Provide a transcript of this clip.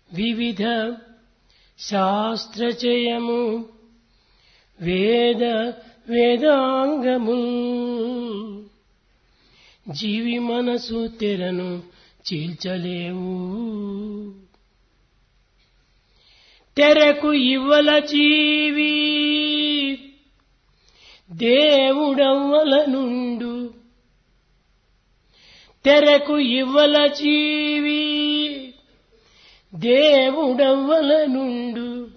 వివిధ శాస్త్రచయము వేద వేదాంగము జీవి మనసు తెరను చీల్చలేవు తెరకు ఇవ్వల జీవి దేవుడవ్వల నుండు తెరకు ఇవ్వల జీవి దేవుడవ్వల నుండు